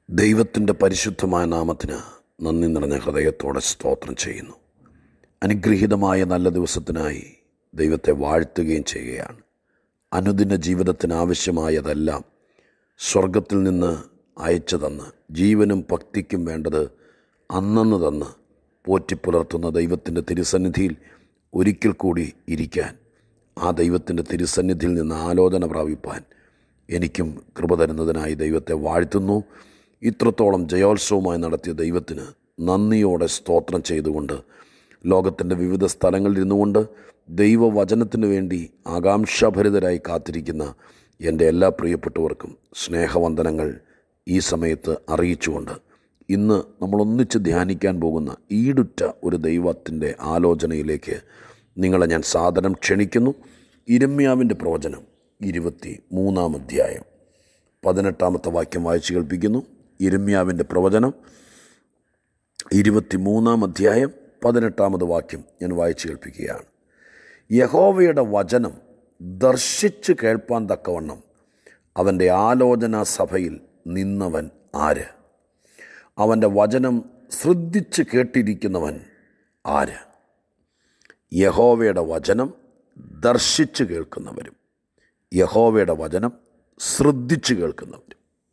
ദൈവത്തിൻ്റെ പരിശുദ്ധമായ നാമത്തിന് നന്ദി നിറഞ്ഞ ഹൃദയത്തോടെ സ്തോത്രം ചെയ്യുന്നു അനുഗ്രഹീതമായ നല്ല ദിവസത്തിനായി ദൈവത്തെ വാഴ്ത്തുകയും ചെയ്യുകയാണ് അനുദിന ജീവിതത്തിന് ആവശ്യമായതെല്ലാം സ്വർഗത്തിൽ നിന്ന് അയച്ചു തന്ന് ജീവനും ഭക്തിക്കും വേണ്ടത് അന്നന്ന് തന്ന് പോറ്റിപ്പുലർത്തുന്ന ദൈവത്തിൻ്റെ തിരുസന്നിധിയിൽ ഒരിക്കൽ കൂടി ഇരിക്കാൻ ആ ദൈവത്തിൻ്റെ തിരുസന്നിധിയിൽ നിന്ന് ആലോചന പ്രാപിപ്പാൻ എനിക്കും കൃപ തരുന്നതിനായി ദൈവത്തെ വാഴ്ത്തുന്നു ഇത്രത്തോളം ജയോത്സവമായി നടത്തിയ ദൈവത്തിന് നന്ദിയോടെ സ്തോത്രം ചെയ്തുകൊണ്ട് ലോകത്തിൻ്റെ വിവിധ സ്ഥലങ്ങളിൽ ഇരുന്നുകൊണ്ട് ദൈവവചനത്തിന് വേണ്ടി ആകാംക്ഷാഭരിതരായി കാത്തിരിക്കുന്ന എൻ്റെ എല്ലാ പ്രിയപ്പെട്ടവർക്കും സ്നേഹവന്ദനങ്ങൾ ഈ സമയത്ത് അറിയിച്ചുകൊണ്ട് ഇന്ന് നമ്മൾ ഒന്നിച്ച് ധ്യാനിക്കാൻ പോകുന്ന ഈടുറ്റ ഒരു ദൈവത്തിൻ്റെ ആലോചനയിലേക്ക് നിങ്ങളെ ഞാൻ സാദരം ക്ഷണിക്കുന്നു ഇരമ്യാവിൻ്റെ പ്രവചനം ഇരുപത്തി മൂന്നാം അധ്യായം പതിനെട്ടാമത്തെ വാക്യം വായിച്ചു കേൾപ്പിക്കുന്നു ഇരമ്യാവിൻ്റെ പ്രവചനം ഇരുപത്തി മൂന്നാം അധ്യായം പതിനെട്ടാമത് വാക്യം ഞാൻ വായിച്ചു കേൾപ്പിക്കുകയാണ് യഹോവയുടെ വചനം ദർശിച്ച് കേൾപ്പാൻ തക്കവണ്ണം അവൻ്റെ ആലോചനാ സഭയിൽ നിന്നവൻ ആര് അവൻ്റെ വചനം ശ്രദ്ധിച്ച് കേട്ടിരിക്കുന്നവൻ ആര് യഹോവയുടെ വചനം ദർശിച്ച് കേൾക്കുന്നവരും യഹോവയുടെ വചനം ശ്രദ്ധിച്ച് കേൾക്കുന്നവരും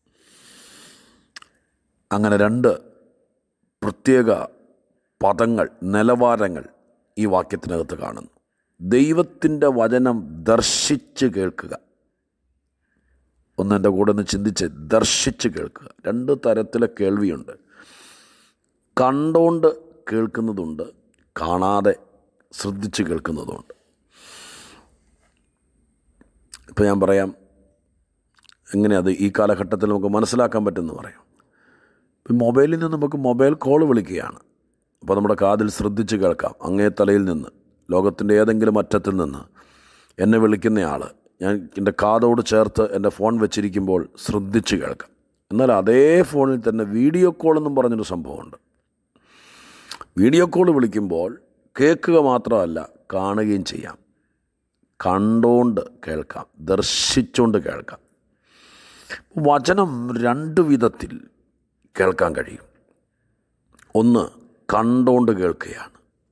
അങ്ങനെ രണ്ട് പ്രത്യേക പദങ്ങൾ നിലവാരങ്ങൾ ഈ വാക്യത്തിനകത്ത് കാണുന്നു ദൈവത്തിൻ്റെ വചനം ദർശിച്ച് കേൾക്കുക ഒന്ന് എൻ്റെ കൂടെ ഒന്ന് ചിന്തിച്ച് ദർശിച്ച് കേൾക്കുക രണ്ട് തരത്തിലെ കേൾവിയുണ്ട് കണ്ടുകൊണ്ട് കേൾക്കുന്നതുണ്ട് കാണാതെ ശ്രദ്ധിച്ച് കേൾക്കുന്നതുമുണ്ട് ഇപ്പോൾ ഞാൻ പറയാം എങ്ങനെ അത് ഈ കാലഘട്ടത്തിൽ നമുക്ക് മനസ്സിലാക്കാൻ പറ്റുമെന്ന് പറയാം ഇപ്പം മൊബൈലിൽ നിന്ന് നമുക്ക് മൊബൈൽ കോൾ വിളിക്കുകയാണ് അപ്പോൾ നമ്മുടെ കാതിൽ ശ്രദ്ധിച്ച് കേൾക്കാം അങ്ങേ തലയിൽ നിന്ന് ലോകത്തിൻ്റെ ഏതെങ്കിലും അറ്റത്തിൽ നിന്ന് എന്നെ വിളിക്കുന്നയാൾ ഞാൻ എൻ്റെ കാതോട് ചേർത്ത് എൻ്റെ ഫോൺ വെച്ചിരിക്കുമ്പോൾ ശ്രദ്ധിച്ച് കേൾക്കാം എന്നാൽ അതേ ഫോണിൽ തന്നെ വീഡിയോ കോൾ എന്നും പറഞ്ഞൊരു സംഭവമുണ്ട് വീഡിയോ കോൾ വിളിക്കുമ്പോൾ കേൾക്കുക മാത്രമല്ല കാണുകയും ചെയ്യാം കണ്ടുകൊണ്ട് കേൾക്കാം ദർശിച്ചുകൊണ്ട് കേൾക്കാം വചനം രണ്ട് വിധത്തിൽ കേൾക്കാൻ കഴിയും ഒന്ന് കണ്ടുകൊണ്ട് കേൾക്കുകയാണ്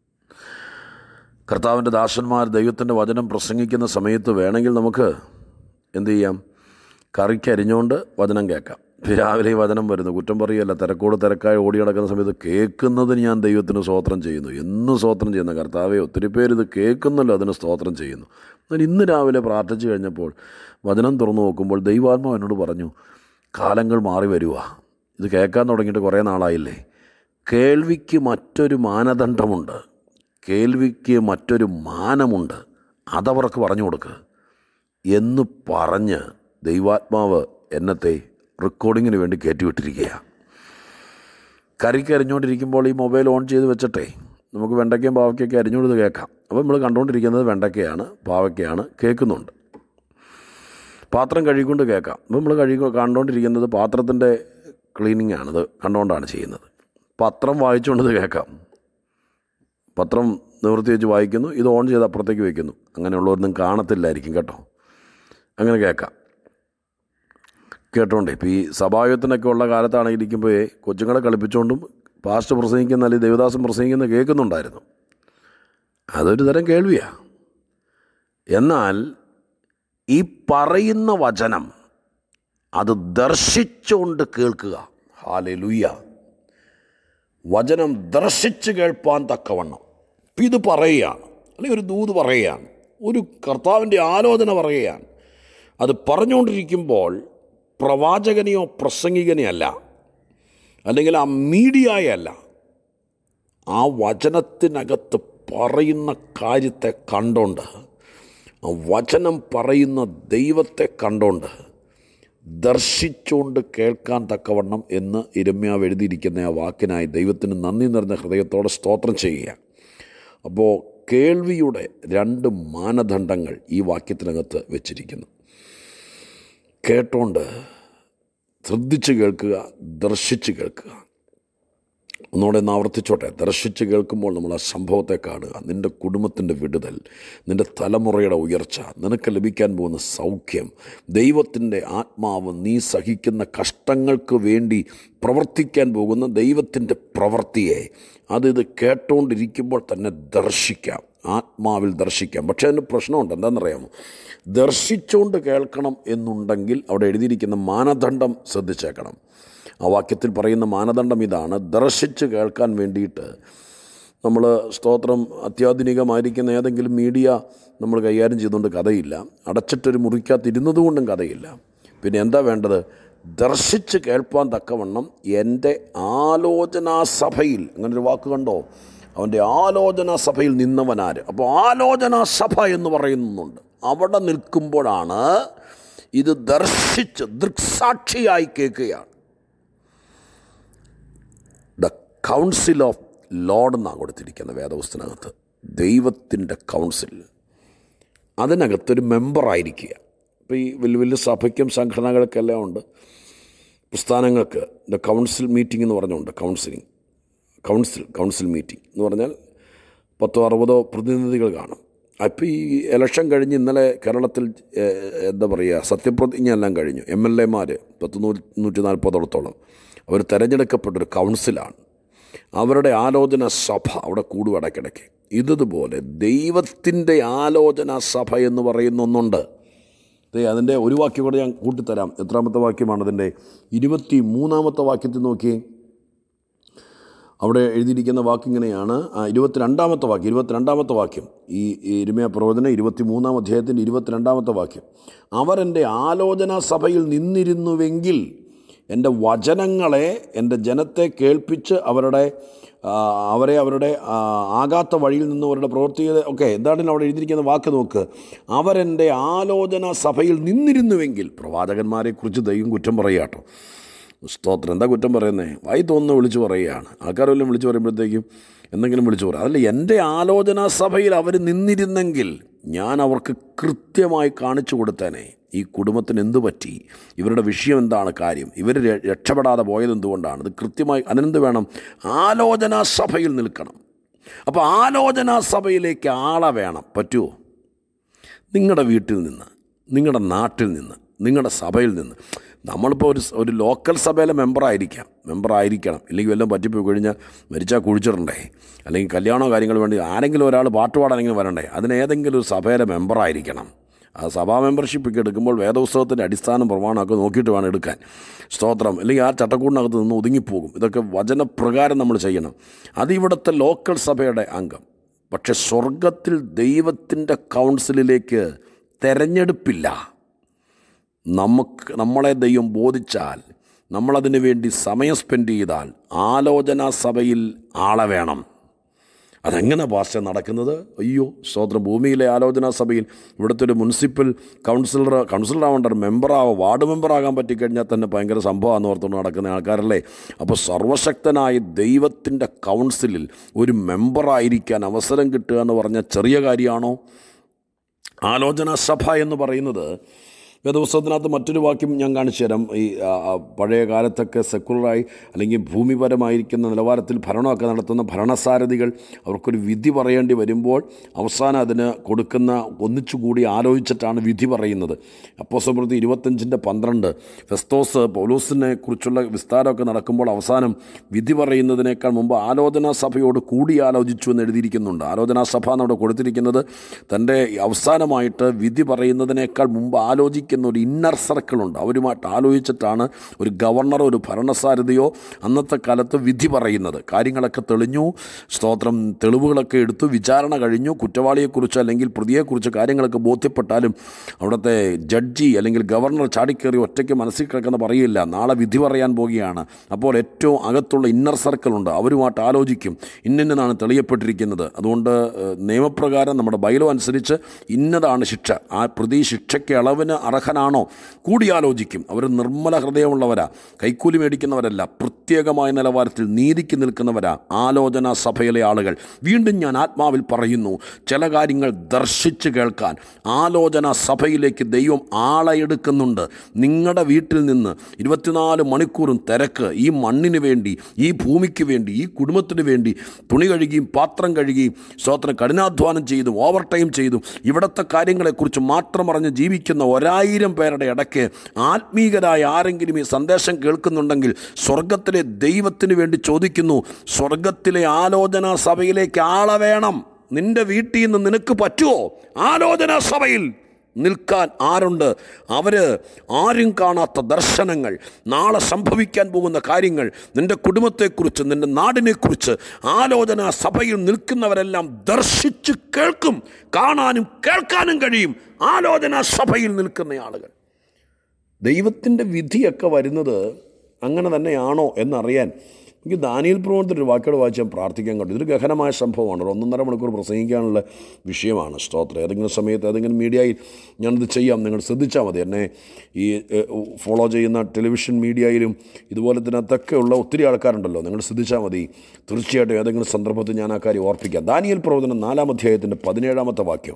കർത്താവിൻ്റെ ദാസന്മാർ ദൈവത്തിൻ്റെ വചനം പ്രസംഗിക്കുന്ന സമയത്ത് വേണമെങ്കിൽ നമുക്ക് എന്തു ചെയ്യാം കറിക്ക് അരിഞ്ഞുകൊണ്ട് വചനം കേൾക്കാം രാവിലെ ഈ വചനം വരുന്നു കുറ്റം പറയുകയല്ല തിരക്കോട് തിരക്കായി ഓടി നടക്കുന്ന സമയത്ത് കേൾക്കുന്നതിന് ഞാൻ ദൈവത്തിന് സ്തോത്രം ചെയ്യുന്നു എന്നും സ്തോത്രം ചെയ്യുന്ന കർത്താവെ ഒത്തിരി പേര് ഇത് കേൾക്കുന്നല്ലോ അതിന് സ്തോത്രം ചെയ്യുന്നു എന്നാൽ ഇന്ന് രാവിലെ പ്രാർത്ഥിച്ചു കഴിഞ്ഞപ്പോൾ വചനം തുറന്നു നോക്കുമ്പോൾ ദൈവാത്മാവ് എന്നോട് പറഞ്ഞു കാലങ്ങൾ മാറി വരുക ഇത് കേൾക്കാൻ തുടങ്ങിയിട്ട് കുറേ നാളായില്ലേ കേൾവിക്ക് മറ്റൊരു മാനദണ്ഡമുണ്ട് കേൾവിക്ക് മറ്റൊരു മാനമുണ്ട് അതവർക്ക് പറഞ്ഞു കൊടുക്കുക എന്ന് പറഞ്ഞ് ദൈവാത്മാവ് എന്നത്തെ റെക്കോർഡിങ്ങിന് വേണ്ടി കയറ്റിവിട്ടിരിക്കുകയാണ് കറിക്ക് അരിഞ്ഞുകൊണ്ടിരിക്കുമ്പോൾ ഈ മൊബൈൽ ഓൺ ചെയ്ത് വെച്ചിട്ടേ നമുക്ക് വെണ്ടയ്ക്കയും പാവയ്ക്കൊക്കെ അരിഞ്ഞുകൊടുത്ത് കേൾക്കാം അപ്പോൾ നമ്മൾ കണ്ടുകൊണ്ടിരിക്കുന്നത് വെണ്ടയ്ക്കയാണ് പാവയ്ക്കയാണ് കേൾക്കുന്നുണ്ട് പാത്രം കഴുകിക്കൊണ്ട് കേൾക്കാം അപ്പോൾ നമ്മൾ കഴുകി കണ്ടുകൊണ്ടിരിക്കുന്നത് പാത്രത്തിൻ്റെ ക്ലീനിങ് ആണത് കണ്ടുകൊണ്ടാണ് ചെയ്യുന്നത് പത്രം വായിച്ചുകൊണ്ടത് കേൾക്കാം പത്രം നിവൃത്തി വെച്ച് വായിക്കുന്നു ഇത് ഓൺ ചെയ്ത് അപ്പുറത്തേക്ക് വയ്ക്കുന്നു അങ്ങനെയുള്ളവരൊന്നും കാണത്തില്ലായിരിക്കും കേട്ടോ അങ്ങനെ കേൾക്കാം കേട്ടോണ്ടേ ഇപ്പോൾ ഈ സഭായുഗത്തിനൊക്കെ ഉള്ള കാലത്താണെങ്കിൽ ഇരിക്കുമ്പോൾ കൊച്ചുങ്ങളെ കളിപ്പിച്ചുകൊണ്ടും പാസ്റ്റ് പ്രസംഗിക്കുന്ന അല്ലെങ്കിൽ ദേവദാസൻ പ്രസംഗിക്കുന്ന കേൾക്കുന്നുണ്ടായിരുന്നു അതൊരു തരം കേൾവിയാണ് എന്നാൽ ഈ പറയുന്ന വചനം അത് ദർശിച്ചുകൊണ്ട് കേൾക്കുക ഹാലെ ലുയ്യ വചനം ദർശിച്ച് കേൾപ്പാൻ തക്കവണ്ണം ഇപ്പം ഇത് പറയുകയാണ് അല്ലെങ്കിൽ ഒരു ദൂത് പറയുകയാണ് ഒരു കർത്താവിൻ്റെ ആലോചന പറയുകയാണ് അത് പറഞ്ഞുകൊണ്ടിരിക്കുമ്പോൾ പ്രവാചകനെയോ പ്രസംഗികനെയല്ല അല്ലെങ്കിൽ ആ മീഡിയയല്ല ആ വചനത്തിനകത്ത് പറയുന്ന കാര്യത്തെ കണ്ടോണ്ട് ആ വചനം പറയുന്ന ദൈവത്തെ കണ്ടോണ്ട് ദർശിച്ചുകൊണ്ട് കേൾക്കാൻ തക്കവണ്ണം എന്ന് ഇരമ്യാവ് എഴുതിയിരിക്കുന്ന ആ വാക്കിനായി ദൈവത്തിന് നന്ദി നിറഞ്ഞ ഹൃദയത്തോടെ സ്തോത്രം ചെയ്യുക അപ്പോൾ കേൾവിയുടെ രണ്ട് മാനദണ്ഡങ്ങൾ ഈ വാക്യത്തിനകത്ത് വെച്ചിരിക്കുന്നു കേട്ടോണ്ട് ശ്രദ്ധിച്ച് കേൾക്കുക ദർശിച്ച് കേൾക്കുക ഒന്നുകൂടെ ഒന്ന് ആവർത്തിച്ചോട്ടെ ദർശിച്ച് കേൾക്കുമ്പോൾ നമ്മൾ ആ സംഭവത്തെ കാണുക നിൻ്റെ കുടുംബത്തിൻ്റെ വിടുതൽ നിൻ്റെ തലമുറയുടെ ഉയർച്ച നിനക്ക് ലഭിക്കാൻ പോകുന്ന സൗഖ്യം ദൈവത്തിൻ്റെ ആത്മാവ് നീ സഹിക്കുന്ന കഷ്ടങ്ങൾക്ക് വേണ്ടി പ്രവർത്തിക്കാൻ പോകുന്ന ദൈവത്തിൻ്റെ പ്രവൃത്തിയെ അത് ഇത് കേട്ടുകൊണ്ടിരിക്കുമ്പോൾ തന്നെ ദർശിക്കാം ആത്മാവിൽ ദർശിക്കാം പക്ഷേ അതിന് പ്രശ്നമുണ്ട് എന്താണെന്നറിയാമോ ദർശിച്ചുകൊണ്ട് കേൾക്കണം എന്നുണ്ടെങ്കിൽ അവിടെ എഴുതിയിരിക്കുന്ന മാനദണ്ഡം ശ്രദ്ധിച്ചേക്കണം ആ വാക്യത്തിൽ പറയുന്ന മാനദണ്ഡം ഇതാണ് ദർശിച്ച് കേൾക്കാൻ വേണ്ടിയിട്ട് നമ്മൾ സ്തോത്രം അത്യാധുനികമായിരിക്കുന്ന ഏതെങ്കിലും മീഡിയ നമ്മൾ കൈകാര്യം ചെയ്തുകൊണ്ട് കഥയില്ല അടച്ചിട്ടൊരു മുറിക്കകത്തിരുന്നത് കൊണ്ടും കഥയില്ല പിന്നെ എന്താ വേണ്ടത് ദർശിച്ച് കേൾപ്പാൻ തക്കവണ്ണം എൻ്റെ ആലോചനാ സഭയിൽ അങ്ങനൊരു വാക്ക് കണ്ടോ അവൻ്റെ ആലോചനാ സഭയിൽ നിന്നവനാര് അപ്പോൾ ആലോചനാ സഭ എന്ന് പറയുന്നുണ്ട് അവിടെ നിൽക്കുമ്പോഴാണ് ഇത് ദർശിച്ച് ദൃക്സാക്ഷിയായി കേൾക്കുകയാണ് ദ കൗൺസിൽ ഓഫ് ലോഡ് എന്നാണ് കൊടുത്തിരിക്കുന്നത് വേദപുസ്തകത്തിനകത്ത് ദൈവത്തിൻ്റെ കൗൺസിൽ അതിനകത്തൊരു മെമ്പറായിരിക്കുക ഇപ്പോൾ ഈ വലിയ വലിയ സഭയ്ക്കും സംഘടനകൾക്കെല്ലാം ഉണ്ട് പ്രസ്ഥാനങ്ങൾക്ക് ദ കൗൺസിൽ മീറ്റിംഗ് എന്ന് പറഞ്ഞുണ്ട് കൗൺസിലിംഗ് കൗൺസിൽ കൗൺസിൽ മീറ്റിംഗ് എന്ന് പറഞ്ഞാൽ പത്തോ അറുപതോ പ്രതിനിധികൾ കാണും അപ്പോൾ ഈ ഇലക്ഷൻ കഴിഞ്ഞ് ഇന്നലെ കേരളത്തിൽ ഏഹ്, എന്താ പറയുക സത്യപ്രതിജ്ഞ എല്ലാം കഴിഞ്ഞു എം എൽ എമാർ പത്ത് നൂ നൂറ്റി നാൽപ്പതോളത്തോളം അവർ തിരഞ്ഞെടുക്കപ്പെട്ടൊരു കൗൺസിലാണ് അവരുടെ ആലോചന സഭ അവിടെ കൂടും ഇടയ്ക്കിടയ്ക്ക് ഇതുപോലെ ദൈവത്തിൻ്റെ ആലോചന സഭ എന്ന് പറയുന്ന ഒന്നുണ്ട് ദേ അതിൻ്റെ ഒരു വാക്യം കൂടെ ഞാൻ കൂട്ടിത്തരാം എത്രാമത്തെ വാക്യമാണ് അതിൻ്റെ ഇരുപത്തി മൂന്നാമത്തെ വാക്യത്തിൽ നോക്കി അവിടെ എഴുതിയിരിക്കുന്ന വാക്കിങ്ങനെയാണ് ആ ഇരുപത്തിരണ്ടാമത്തെ വാക്യം ഇരുപത്തിരണ്ടാമത്തെ വാക്യം ഈ ഈ ഇരിമയ പ്രവചന ഇരുപത്തി മൂന്നാം അധ്യായത്തിൻ്റെ ഇരുപത്തിരണ്ടാമത്തെ വാക്യം അവരെൻ്റെ ആലോചന സഭയിൽ നിന്നിരുന്നുവെങ്കിൽ എൻ്റെ വചനങ്ങളെ എൻ്റെ ജനത്തെ കേൾപ്പിച്ച് അവരുടെ ആ, അവരെ അവരുടെ ആ, ആകാത്ത വഴിയിൽ നിന്ന് അവരുടെ പ്രവർത്തികളെ ഒക്കെ എന്താണ് അവിടെ എഴുതിയിരിക്കുന്ന വാക്ക് നോക്ക് അവരെൻ്റെ ആലോചന സഭയിൽ നിന്നിരുന്നുവെങ്കിൽ പ്രവാചകന്മാരെക്കുറിച്ച് ദൈവം കുറ്റം പറയാട്ടോ സ്തോത്രം എന്താ കുറ്റം പറയുന്നത് വായി തോന്നുന്ന വിളിച്ചു പറയുകയാണ് ആൾക്കാർ വല്ലതും വിളിച്ചു പറയുമ്പോഴത്തേക്കും എന്തെങ്കിലും വിളിച്ചു പറയും അതല്ല എൻ്റെ ആലോചനാ സഭയിൽ അവർ നിന്നിരുന്നെങ്കിൽ ഞാൻ അവർക്ക് കൃത്യമായി കാണിച്ചു കൊടുത്തേനെ ഈ കുടുംബത്തിന് എന്തു പറ്റി ഇവരുടെ വിഷയം എന്താണ് കാര്യം ഇവർ ര- രക്ഷപ്പെടാതെ പോയത് എന്തുകൊണ്ടാണ് ഇത് കൃത്യമായി അതിനെന്ത് വേണം ആലോചനാ സഭയിൽ നിൽക്കണം അപ്പോൾ ആലോചനാ സഭയിലേക്ക് ആളെ വേണം പറ്റുമോ നിങ്ങളുടെ വീട്ടിൽ നിന്ന് നിങ്ങളുടെ നാട്ടിൽ നിന്ന് നിങ്ങളുടെ സഭയിൽ നിന്ന് നമ്മളിപ്പോൾ ഒരു സ്- ഒരു ലോക്കൽ സഭയിലെ മെമ്പറായിരിക്കാം മെമ്പറായിരിക്കണം ഇല്ലെങ്കിൽ വല്ലതും പറ്റിപ്പോയി കഴിഞ്ഞാൽ മരിച്ചാൽ കുഴിച്ചിടണ്ടേ അല്ലെങ്കിൽ കല്യാണമോ കാര്യങ്ങൾ വേണ്ടി ആരെങ്കിലും ഒരാൾ പാട്ട് പാടാനെങ്കിലും വരണ്ടേ അതിന് ഏതെങ്കിലും ഒരു സഭയിലെ മെമ്പറായിരിക്കണം ആ സഭാ മെമ്പർഷിപ്പൊക്കെ എടുക്കുമ്പോൾ വേദപുസ്തകത്തിൻ്റെ അടിസ്ഥാനം പ്രമാണമൊക്കെ നോക്കിയിട്ട് വേണം എടുക്കാൻ സ്തോത്രം അല്ലെങ്കിൽ ആ ചട്ടക്കൂടിനകത്ത് നിന്ന് ഒതുങ്ങിപ്പോകും ഇതൊക്കെ വചനപ്രകാരം നമ്മൾ ചെയ്യണം അത് ഇവിടുത്തെ ലോക്കൽ സഭയുടെ അംഗം പക്ഷെ സ്വർഗത്തിൽ ദൈവത്തിൻ്റെ കൗൺസിലിലേക്ക് തെരഞ്ഞെടുപ്പില്ല നമുക്ക് നമ്മളെ ദൈവം ബോധിച്ചാൽ നമ്മളതിനു വേണ്ടി സമയം സ്പെൻഡ് ചെയ്താൽ ആലോചനാ സഭയിൽ ആളെ വേണം അതെങ്ങനെ ഭാഷ നടക്കുന്നത് അയ്യോ സ്വതന്ത്ര ഭൂമിയിലെ ആലോചനാ സഭയിൽ ഇവിടുത്തെ ഒരു മുനിസിപ്പൽ കൗൺസിലർ കൗൺസിലറാവേണ്ട ഒരു മെമ്പറാവോ വാർഡ് മെമ്പറാകാൻ പറ്റിക്കഴിഞ്ഞാൽ തന്നെ ഭയങ്കര സംഭവമാണെന്ന് ഓർത്തുകൊണ്ട് നടക്കുന്ന ആൾക്കാരല്ലേ അപ്പോൾ സർവശക്തനായ ദൈവത്തിൻ്റെ കൗൺസിലിൽ ഒരു മെമ്പറായിരിക്കാൻ അവസരം കിട്ടുക എന്ന് പറഞ്ഞാൽ ചെറിയ കാര്യമാണോ ആലോചനാ സഭ എന്ന് പറയുന്നത് വേദപുസ്തകത്തിനകത്ത് മറ്റൊരു വാക്യം ഞാൻ കാണിച്ചു തരാം ഈ ആ, ആ, പഴയ കാലത്തൊക്കെ സെക്കുലറായി അല്ലെങ്കിൽ ഭൂമിപരമായിരിക്കുന്ന നിലവാരത്തിൽ ഭരണമൊക്കെ നടത്തുന്ന ഭരണസാരഥികൾ അവർക്കൊരു വിധി പറയേണ്ടി വരുമ്പോൾ അവസാനം അതിന് കൊടുക്കുന്ന ഒന്നിച്ചുകൂടി ആലോചിച്ചിട്ടാണ് വിധി പറയുന്നത് അപ്പോസപ്രതി ഇരുപത്തഞ്ചിൻ്റെ പന്ത്രണ്ട് ഫെസ്തോസ് പൗലോസിനെ കുറിച്ചുള്ള വിസ്താരമൊക്കെ നടക്കുമ്പോൾ അവസാനം വിധി പറയുന്നതിനേക്കാൾ മുമ്പ് ആലോചനാ സഭയോട് കൂടി ആലോചിച്ചു എന്ന് എഴുതിയിരിക്കുന്നുണ്ട് ആലോചനാ സഭ എന്നവിടെ കൊടുത്തിരിക്കുന്നത് തൻ്റെ അവസാനമായിട്ട് വിധി പറയുന്നതിനേക്കാൾ മുമ്പ് ആലോചിക്കുന്ന ഒരു ഇന്നർ സർക്കിളുണ്ട് അവരുമായിട്ട് ആലോചിച്ചിട്ടാണ് ഒരു ഗവർണറോ ഒരു ഭരണസാരഥിയോ അന്നത്തെ കാലത്ത് വിധി പറയുന്നത് കാര്യങ്ങളൊക്കെ തെളിഞ്ഞു സ്തോത്രം തെളിവുകളൊക്കെ എടുത്തു വിചാരണ കഴിഞ്ഞു കുറ്റവാളിയെക്കുറിച്ച് അല്ലെങ്കിൽ പ്രതിയെക്കുറിച്ച് കാര്യങ്ങളൊക്കെ ബോധ്യപ്പെട്ടാലും അവിടുത്തെ ജഡ്ജി അല്ലെങ്കിൽ ഗവർണർ ചാടിക്കേറി ഒറ്റയ്ക്ക് മനസ്സിൽ കിടക്കുന്ന പറയില്ല നാളെ വിധി പറയാൻ പോവുകയാണ് അപ്പോൾ ഏറ്റവും അകത്തുള്ള ഇന്നർ സർക്കിളുണ്ട് അവരുമായിട്ട് ആലോചിക്കും ഇന്നിന്നതാണ് തെളിയപ്പെട്ടിരിക്കുന്നത് അതുകൊണ്ട് ഏഹ്, നിയമപ്രകാരം നമ്മുടെ ബൈലോ അനുസരിച്ച് ഇന്നതാണ് ശിക്ഷ ആ പ്രതി ശിക്ഷയ്ക്ക് അളവിന് അർഹനാണോ കൂടിയാലോചിക്കും അവർ നിർമ്മല ഹൃദയമുള്ളവരാ കൈക്കൂലി മേടിക്കുന്നവരല്ല പ്രത്യേകമായ നിലവാരത്തിൽ നീതിക്ക് നിൽക്കുന്നവരാ ആലോചന സഭയിലെ ആളുകൾ വീണ്ടും ഞാൻ ആത്മാവിൽ പറയുന്നു ചില കാര്യങ്ങൾ ദർശിച്ച് കേൾക്കാൻ ആലോചന സഭയിലേക്ക് ദൈവം ആളെ എടുക്കുന്നുണ്ട് നിങ്ങളുടെ വീട്ടിൽ നിന്ന് ഇരുപത്തിനാല് മണിക്കൂറും തിരക്ക് ഈ മണ്ണിന് വേണ്ടി ഈ ഭൂമിക്ക് വേണ്ടി ഈ കുടുംബത്തിന് വേണ്ടി തുണി കഴുകിയും പാത്രം കഴുകിയും സ്തോത്രം കഠിനാധ്വാനം ചെയ്തും ഓവർ ടൈം ചെയ്തും ഇവിടുത്തെ കാര്യങ്ങളെക്കുറിച്ച് മാത്രം അറിഞ്ഞ് ജീവിക്കുന്ന ഒരായിരം പേരുടെ ഇടയ്ക്ക് ആത്മീകരായ ആരെങ്കിലും ഈ സന്ദേശം കേൾക്കുന്നുണ്ടെങ്കിൽ സ്വർഗത്തിലെ ദൈവത്തിന് വേണ്ടി ചോദിക്കുന്നു സ്വർഗത്തിലെ ആലോചനാ സഭയിലേക്ക് ആളെ വേണം നിന്റെ വീട്ടിൽ നിന്ന് നിനക്ക് പറ്റുമോ ആലോചനാ സഭയിൽ നിൽക്കാൻ ആരുണ്ട് അവർ ആരും കാണാത്ത ദർശനങ്ങൾ നാളെ സംഭവിക്കാൻ പോകുന്ന കാര്യങ്ങൾ നിൻ്റെ കുടുംബത്തെക്കുറിച്ച് നിൻ്റെ നാടിനെക്കുറിച്ച് ആലോചന സഭയിൽ നിൽക്കുന്നവരെല്ലാം ദർശിച്ച് കേൾക്കും കാണാനും കേൾക്കാനും കഴിയും ആലോചന സഭയിൽ നിൽക്കുന്ന ആളുകൾ ദൈവത്തിൻ്റെ വിധിയൊക്കെ വരുന്നത് അങ്ങനെ തന്നെയാണോ എന്നറിയാൻ എനിക്ക് ദാനിയൽ പ്രവർത്തന ഒരു വാക്കുകൾ വായിച്ച് ഞാൻ പ്രാർത്ഥിക്കാൻ കണ്ടു ഇതൊരു ഗഹനമായ സംഭവമാണ് ഒരു ഒന്നൊന്നര മണിക്കൂർ പ്രസംഗിക്കാനുള്ള വിഷയമാണ് സ്തോത്രം ഏതെങ്കിലും സമയത്ത് ഏതെങ്കിലും മീഡിയയിൽ ഞാനിത് ചെയ്യാം നിങ്ങൾ ശ്രദ്ധിച്ചാൽ മതി എന്നെ ഈ ഫോളോ ചെയ്യുന്ന ടെലിവിഷൻ മീഡിയയിലും ഇതുപോലെ തന്നെ അതൊക്കെ ഉള്ള ഒത്തിരി ആൾക്കാരുണ്ടല്ലോ നിങ്ങൾ ശ്രദ്ധിച്ചാൽ മതി തീർച്ചയായിട്ടും ഏതെങ്കിലും സന്ദർഭത്തിൽ ഞാൻ ആ കാര്യം ഓർപ്പിക്കാം ദാനിയൽ പ്രവർത്തനം നാലാം അധ്യായത്തിൻ്റെ പതിനേഴാമത്തെ വാക്യം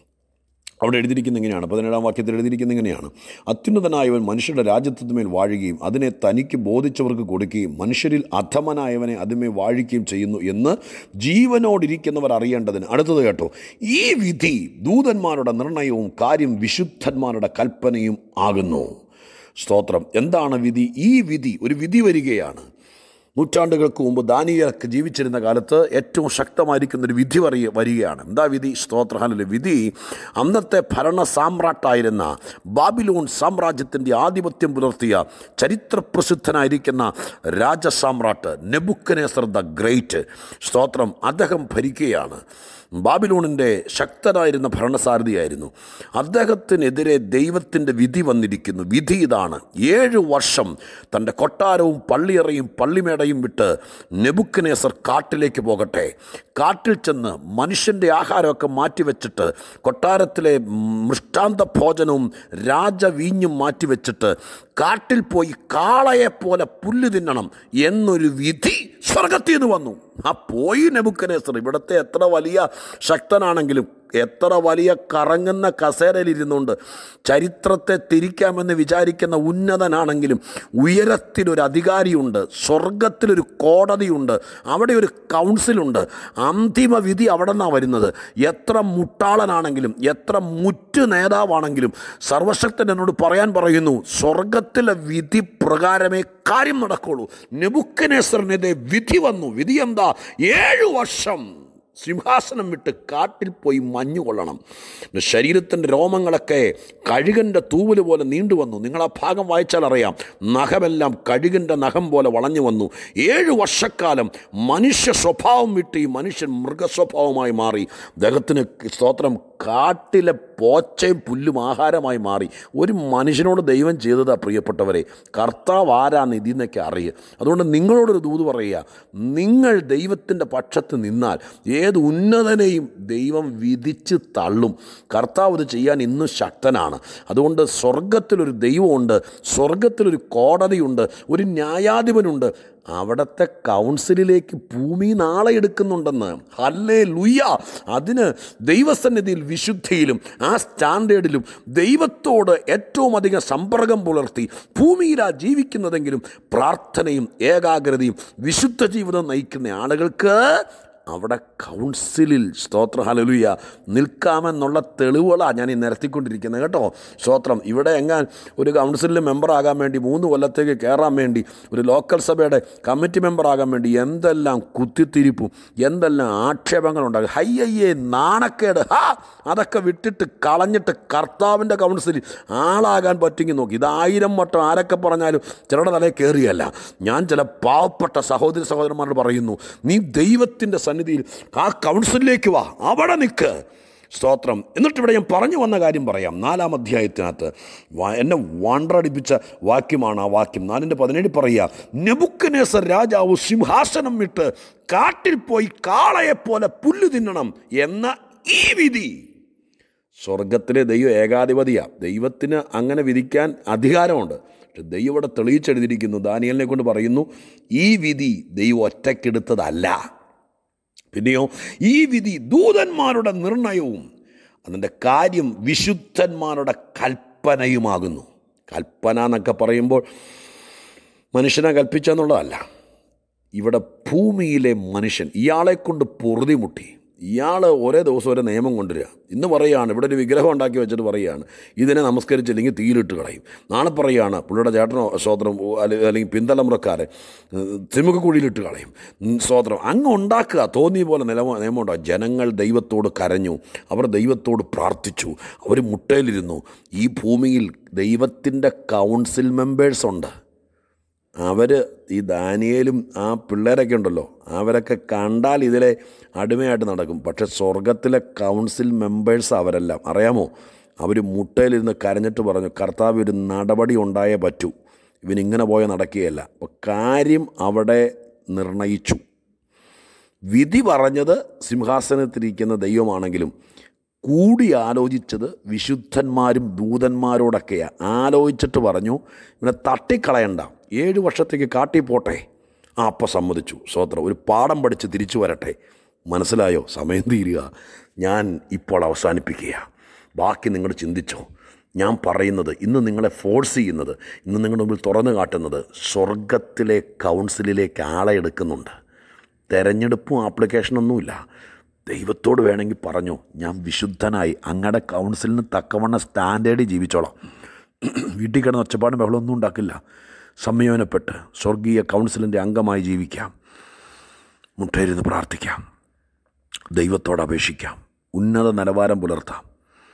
അവിടെ എഴുതിയിരിക്കുന്ന ഇങ്ങനെയാണ് പതിനേഴാം വാക്യത്തിൽ എഴുതിയിരിക്കുന്ന ഇങ്ങനെയാണ് അത്യുന്നതനായവൻ മനുഷ്യരുടെ രാജ്യത്വത്തിന്മേൽ വാഴുകയും അതിനെ തനിക്ക് ബോധിച്ചവർക്ക് കൊടുക്കുകയും മനുഷ്യരിൽ അധമനായവനെ അതിന്മേൽ വാഴിക്കുകയും ചെയ്യുന്നു എന്ന് ജീവനോടിരിക്കുന്നവർ അറിയേണ്ടതിന് അടുത്തത് കേട്ടോ ഈ വിധി ദൂതന്മാരുടെ നിർണയവും കാര്യം വിശുദ്ധന്മാരുടെ കൽപ്പനയും ആകുന്നു സ്തോത്രം എന്താണ് വിധി ഈ വിധി ഒരു വിധി വരികയാണ് നൂറ്റാണ്ടുകൾക്ക് മുമ്പ് ദാനിയർക്ക് ജീവിച്ചിരുന്ന കാലത്ത് ഏറ്റവും ശക്തമായിരിക്കുന്ന ഒരു വിധി വരിക വരികയാണ് എന്താ വിധി സ്തോത്രഹാലിലെ വിധി അന്നത്തെ ഭരണ സാമ്രാട്ടായിരുന്ന ബാബിലോൺ സാമ്രാജ്യത്തിൻ്റെ ആധിപത്യം പുലർത്തിയ ചരിത്രപ്രസിദ്ധനായിരിക്കുന്ന രാജസാമ്രാട്ട് നെബുക്കനേസർ ദ ഗ്രേറ്റ് സ്തോത്രം അദ്ദേഹം ഭരിക്കുകയാണ് ബാബിലോണിൻ്റെ ശക്തനായിരുന്ന ഭരണസാരഥിയായിരുന്നു അദ്ദേഹത്തിനെതിരെ ദൈവത്തിൻ്റെ വിധി വന്നിരിക്കുന്നു വിധി ഇതാണ് ഏഴ് വർഷം തൻ്റെ കൊട്ടാരവും പള്ളിയറയും പള്ളിമേടയും വിട്ട് നെബുക്കനേസർ കാട്ടിലേക്ക് പോകട്ടെ കാട്ടിൽ ചെന്ന് മനുഷ്യൻ്റെ ആഹാരമൊക്കെ മാറ്റിവെച്ചിട്ട് കൊട്ടാരത്തിലെ മൃഷ്ടാന്ത ഭോജനവും രാജവീഞ്ഞും മാറ്റിവെച്ചിട്ട് കാട്ടിൽ പോയി കാളയെപ്പോലെ പുല്ല് തിന്നണം എന്നൊരു വിധി സ്വർഗത്തിൽ നിന്ന് വന്നു ആ പോയി നെബുക്കനേസർ ഇവിടുത്തെ എത്ര വലിയ ശക്തനാണെങ്കിലും എത്ര വലിയ കറങ്ങുന്ന കസേരയിലിരുന്നുകൊണ്ട് ചരിത്രത്തെ തിരിക്കാമെന്ന് വിചാരിക്കുന്ന ഉന്നതനാണെങ്കിലും ഉയരത്തിലൊരു അധികാരിയുണ്ട് സ്വർഗത്തിലൊരു കോടതിയുണ്ട് അവിടെ ഒരു കൗൺസിലുണ്ട് അന്തിമ വിധി അവിടെ നിന്നാണ് വരുന്നത് എത്ര മുട്ടാളനാണെങ്കിലും എത്ര മുറ്റു നേതാവാണെങ്കിലും സർവശക്തൻ എന്നോട് പറയാൻ പറയുന്നു സ്വർഗത്തിലെ വിധി പ്രകാരമേ കാര്യം നടക്കുള്ളൂ നെബുക്കനേസറിനെതിരെ വിധി വന്നു വിധി എന്താ ഏഴു വർഷം സിംഹാസനം വിട്ട് കാട്ടിൽ പോയി മഞ്ഞു കൊള്ളണം ശരീരത്തിൻ്റെ രോമങ്ങളൊക്കെ കഴുകൻ്റെ തൂവൽ പോലെ നീണ്ടു വന്നു നിങ്ങൾ ആ ഭാഗം വായിച്ചാൽ അറിയാം നഖമെല്ലാം കഴുകൻ്റെ നഖം പോലെ വളഞ്ഞു വന്നു ഏഴ് വർഷക്കാലം മനുഷ്യ സ്വഭാവം വിട്ട് ഈ മനുഷ്യൻ മൃഗസ്വഭാവമായി മാറി അദ്ദേഹത്തിന് സ്തോത്രം കാട്ടിലെ പോച്ചയും പുല്ലും ആഹാരമായി മാറി ഒരു മനുഷ്യനോട് ദൈവം ചെയ്തതാ പ്രിയപ്പെട്ടവരെ കർത്താവ് ആരാന്ന് ഇതിന്നൊക്കെ അറിയുക അതുകൊണ്ട് നിങ്ങളോടൊരു ദൂത് പറയുക നിങ്ങൾ ദൈവത്തിൻ്റെ പക്ഷത്ത് നിന്നാൽ ഏത് ഉന്നതനെയും ദൈവം വിധിച്ച് തള്ളും കർത്താവ് ഇത് ചെയ്യാൻ ഇന്നും ശക്തനാണ് അതുകൊണ്ട് സ്വർഗത്തിലൊരു ദൈവമുണ്ട് സ്വർഗത്തിലൊരു കോടതിയുണ്ട് ഒരു ന്യായാധിപനുണ്ട് അവിടുത്തെ കൗൺസിലിലേക്ക് ഭൂമി നാളെ എടുക്കുന്നുണ്ടെന്ന് ഹല്ലേ ലുയ്യ അതിന് ദൈവസന്നിധിയിൽ വിശുദ്ധിയിലും ആ സ്റ്റാൻഡേർഡിലും ദൈവത്തോട് ഏറ്റവും അധികം സമ്പർക്കം പുലർത്തി ഭൂമിയിലാ ജീവിക്കുന്നതെങ്കിലും പ്രാർത്ഥനയും ഏകാഗ്രതയും വിശുദ്ധ ജീവിതം നയിക്കുന്ന ആളുകൾക്ക് അവിടെ കൗൺസിലിൽ സ്തോത്ര ഹലലുയ നിൽക്കാമെന്നുള്ള തെളിവുകളാണ് ഞാൻ ഈ നിരത്തിക്കൊണ്ടിരിക്കുന്നത് കേട്ടോ സ്തോത്രം ഇവിടെ എങ്ങാൻ ഒരു കൗൺസിലിൽ മെമ്പറാകാൻ വേണ്ടി മൂന്ന് കൊല്ലത്തേക്ക് കയറാൻ വേണ്ടി ഒരു ലോക്കൽ സഭയുടെ കമ്മിറ്റി മെമ്പറാകാൻ വേണ്ടി എന്തെല്ലാം കുത്തിത്തിരിപ്പും എന്തെല്ലാം ആക്ഷേപങ്ങളുണ്ടാകും ഹയ്യയ്യേ നാണക്കേട് ഹാ അതൊക്കെ വിട്ടിട്ട് കളഞ്ഞിട്ട് കർത്താവിൻ്റെ കൗൺസിലിൽ ആളാകാൻ പറ്റുമെങ്കിൽ നോക്കി ഇതായിരം വട്ടം ആരൊക്കെ പറഞ്ഞാലും ചിലരുടെ തലയിൽ കയറിയല്ല ഞാൻ ചില പാവപ്പെട്ട സഹോദരി സഹോദരന്മാരോട് പറയുന്നു നീ ദൈവത്തിൻ്റെ സന്നിധിയിൽ ആ കൗൺസിലിലേക്ക് വാ അവിടെ നിൽക്ക് സ്തോത്രം എന്നിട്ട് ഇവിടെ ഞാൻ പറഞ്ഞു വന്ന കാര്യം പറയാം നാലാം അധ്യായത്തിനകത്ത് വ- എന്നെ വണ്ടടിപ്പിച്ച വാക്യമാണ് ആ വാക്യം നാലിൻ്റെ പതിനേഴ് പറയുക നെബുക്കനേസർ രാജാവ് സിംഹാസനം വിട്ട് കാട്ടിൽ പോയി കാളയെപ്പോലെ പുല്ല് തിന്നണം എന്ന ഈ വിധി സ്വർഗത്തിലെ ദൈവം ഏകാധിപതിയാണ് ദൈവത്തിന് അങ്ങനെ വിധിക്കാൻ അധികാരമുണ്ട് പക്ഷെ ദൈവം ഇവിടെ തെളിയിച്ചെഴുതിയിരിക്കുന്നു ദാനിയലിനെ കൊണ്ട് പറയുന്നു ഈ വിധി ദൈവം ഒറ്റക്കെടുത്തതല്ല പിന്നെയോ ഈ വിധി ദൂതന്മാരുടെ നിർണയവും അതിൻ്റെ കാര്യം വിശുദ്ധന്മാരുടെ കൽപ്പനയുമാകുന്നു കൽപ്പന എന്നൊക്കെ പറയുമ്പോൾ മനുഷ്യനെ കൽപ്പിച്ചെന്നുള്ളതല്ല ഇവിടെ ഭൂമിയിലെ മനുഷ്യൻ ഇയാളെ കൊണ്ട് പൊറുതിമുട്ടി ഇയാൾ ഒരേ ദിവസം ഒരു നിയമം കൊണ്ടുവരിക ഇന്ന് പറയുകയാണ് ഇവിടെ ഒരു വിഗ്രഹം ഉണ്ടാക്കി വെച്ചിട്ട് പറയുകയാണ് ഇതിനെ നമസ്കരിച്ചില്ലെങ്കിൽ തീയിലിട്ട് കളയും നാളെ പറയുകയാണ് പുള്ളിയുടെ ചേട്ടനോ സ്വോത്രം അല്ലെങ്കിൽ പിന്തലമുറക്കാരെ തിമുഖക്കുഴിയിലിട്ട് കളയും ഉം, സ്വോത്രം അങ്ങ് ഉണ്ടാക്കുക തോന്നിയ പോലെ നിലമ നിയമം ഉണ്ടാകും ജനങ്ങൾ ദൈവത്തോട് കരഞ്ഞു അവർ ദൈവത്തോട് പ്രാർത്ഥിച്ചു അവർ മുട്ടയിലിരുന്നു ഈ ഭൂമിയിൽ ദൈവത്തിൻ്റെ കൗൺസിൽ മെമ്പേഴ്സ് ഉണ്ട് അവർ ഈ ദാനിയേലും ആ പിള്ളേരൊക്കെ ഉണ്ടല്ലോ അവരൊക്കെ കണ്ടാൽ ഇതിലെ അടിമയായിട്ട് നടക്കും പക്ഷെ സ്വർഗത്തിലെ കൗൺസിൽ മെമ്പേഴ്സ് അവരെല്ലാം അറിയാമോ അവർ മുട്ടയിലിരുന്ന് കരഞ്ഞിട്ട് പറഞ്ഞു കർത്താവ് ഒരു നടപടി ഉണ്ടായേ പറ്റൂ ഇവനിങ്ങനെ പോയ നടക്കുകയല്ല അപ്പോൾ കാര്യം അവിടെ നിർണയിച്ചു വിധി പറഞ്ഞത് സിംഹാസനത്തിരിക്കുന്ന ദൈവമാണെങ്കിലും കൂടി ആലോചിച്ചത് വിശുദ്ധന്മാരും ദൂതന്മാരോടൊക്കെയാണ് ആലോചിച്ചിട്ട് പറഞ്ഞു ഇവനെ തട്ടിക്കളയണ്ട ഏഴ് വർഷത്തേക്ക് കാട്ടിപ്പോട്ടെ ആ അപ്പം സമ്മതിച്ചു സ്വോത്രം ഒരു പാഠം പഠിച്ച് തിരിച്ചു വരട്ടെ മനസ്സിലായോ സമയം തീരുക ഞാൻ ഇപ്പോൾ അവസാനിപ്പിക്കുക ബാക്കി നിങ്ങൾ ചിന്തിച്ചോ ഞാൻ പറയുന്നത് ഇന്ന് നിങ്ങളെ ഫോഴ്സ് ചെയ്യുന്നത് ഇന്ന് നിങ്ങളുടെ മുമ്പിൽ തുറന്നു കാട്ടുന്നത് സ്വർഗത്തിലെ കൗൺസിലിലേക്ക് ആളെ എടുക്കുന്നുണ്ട് തെരഞ്ഞെടുപ്പും ആപ്ലിക്കേഷനൊന്നുമില്ല ദൈവത്തോട് വേണമെങ്കിൽ പറഞ്ഞു ഞാൻ വിശുദ്ധനായി അങ്ങയുടെ കൗൺസിലിന് തക്കവണ്ണ സ്റ്റാൻഡേർഡിൽ ജീവിച്ചോളാം വീട്ടിൽ കിടന്ന് ഒച്ചപ്പാടും ബഹളമൊന്നും ഉണ്ടാക്കില്ല സംയോജനപ്പെട്ട് സ്വർഗീയ കൗൺസിലിൻ്റെ അംഗമായി ജീവിക്കാം മുട്ടയിരുന്ന് പ്രാർത്ഥിക്കാം ദൈവത്തോട് അപേക്ഷിക്കാം ഉന്നത നിലവാരം പുലർത്താം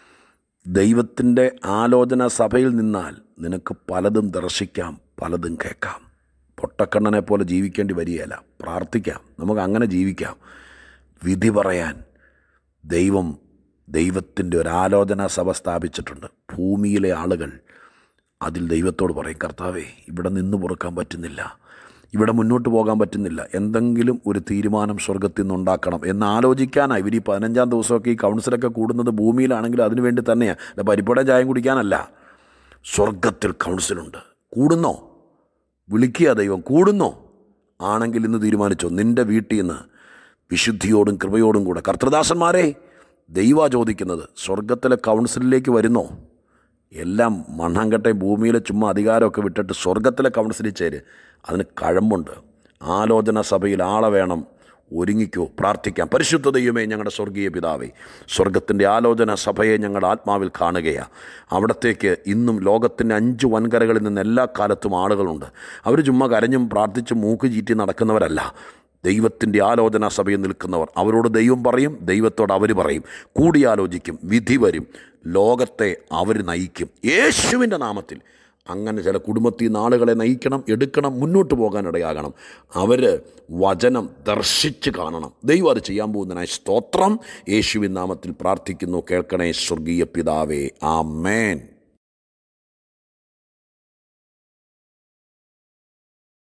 ദൈവത്തിൻ്റെ ആലോചന സഭയിൽ നിന്നാൽ നിനക്ക് പലതും ദർശിക്കാം പലതും കേൾക്കാം പൊട്ടക്കണ്ണനെ പോലെ ജീവിക്കേണ്ടി വരികയല്ല പ്രാർത്ഥിക്കാം നമുക്ക് അങ്ങനെ ജീവിക്കാം വിധി പറയാൻ ദൈവം ദൈവത്തിൻ്റെ ഒരു ആലോചന സഭ സ്ഥാപിച്ചിട്ടുണ്ട് ഭൂമിയിലെ ആളുകൾ അതിൽ ദൈവത്തോട് പറയും കർത്താവേ ഇവിടെ നിന്ന് പൊറുക്കാൻ പറ്റുന്നില്ല ഇവിടെ മുന്നോട്ട് പോകാൻ പറ്റുന്നില്ല എന്തെങ്കിലും ഒരു തീരുമാനം സ്വർഗത്തിൽ നിന്നുണ്ടാക്കണം എന്ന് ആലോചിക്കാനാണ് ഇവർ ഈ പതിനഞ്ചാം ദിവസമൊക്കെ ഈ കൗൺസിലൊക്കെ കൂടുന്നത് ഭൂമിയിലാണെങ്കിലും അതിനു വേണ്ടി തന്നെയാണ് അല്ല പരിപ്പട ചായം കുടിക്കാനല്ല സ്വർഗത്തിൽ കൗൺസിലുണ്ട് കൂടുന്നോ വിളിക്കുക ദൈവം കൂടുന്നോ ആണെങ്കിൽ ഇന്ന് തീരുമാനിച്ചോ നിൻ്റെ വീട്ടിൽ നിന്ന് വിശുദ്ധിയോടും കൃപയോടും കൂടെ കർത്തൃദാസന്മാരെ ദൈവ ചോദിക്കുന്നത് സ്വർഗത്തിലെ കൗൺസിലിലേക്ക് വരുന്നോ എല്ലാം മണ്ണാങ്കട്ടയും ഭൂമിയിലെ ചുമ്മാ അധികാരമൊക്കെ വിട്ടിട്ട് സ്വർഗത്തിലെ കൗൺസിലിൽ ചേര് അതിന് കഴമ്പുണ്ട് ആലോചന സഭയിൽ ആളെ വേണം ഒരുങ്ങിക്കോ പ്രാർത്ഥിക്കാം പരിശുദ്ധ ദൈവമേ ഞങ്ങളുടെ സ്വർഗീയ പിതാവേ സ്വർഗത്തിൻ്റെ ആലോചന സഭയെ ഞങ്ങളുടെ ആത്മാവിൽ കാണുകയാണ് അവിടത്തേക്ക് ഇന്നും ലോകത്തിൻ്റെ അഞ്ച് വൻകരകളിൽ നിന്ന് എല്ലാ കാലത്തും ആളുകളുണ്ട് അവർ ചുമ്മാ കരഞ്ഞും പ്രാർത്ഥിച്ചും മൂക്ക് ചീറ്റി നടക്കുന്നവരല്ല ദൈവത്തിൻ്റെ ആലോചന സഭയിൽ നിൽക്കുന്നവർ അവരോട് ദൈവം പറയും ദൈവത്തോട് അവർ പറയും കൂടിയാലോചിക്കും വിധി വരും ലോകത്തെ അവർ നയിക്കും യേശുവിൻ്റെ നാമത്തിൽ അങ്ങനെ ചില കുടുംബത്തിൽ നാളുകളെ നയിക്കണം എടുക്കണം മുന്നോട്ട് പോകാനിടയാകണം അവർ വചനം ദർശിച്ച് കാണണം ദൈവം അത് ചെയ്യാൻ പോകുന്നതിനായി സ്തോത്രം യേശുവിൻ നാമത്തിൽ പ്രാർത്ഥിക്കുന്നു കേൾക്കണേ സ്വർഗീയ പിതാവേ ആ മേൻ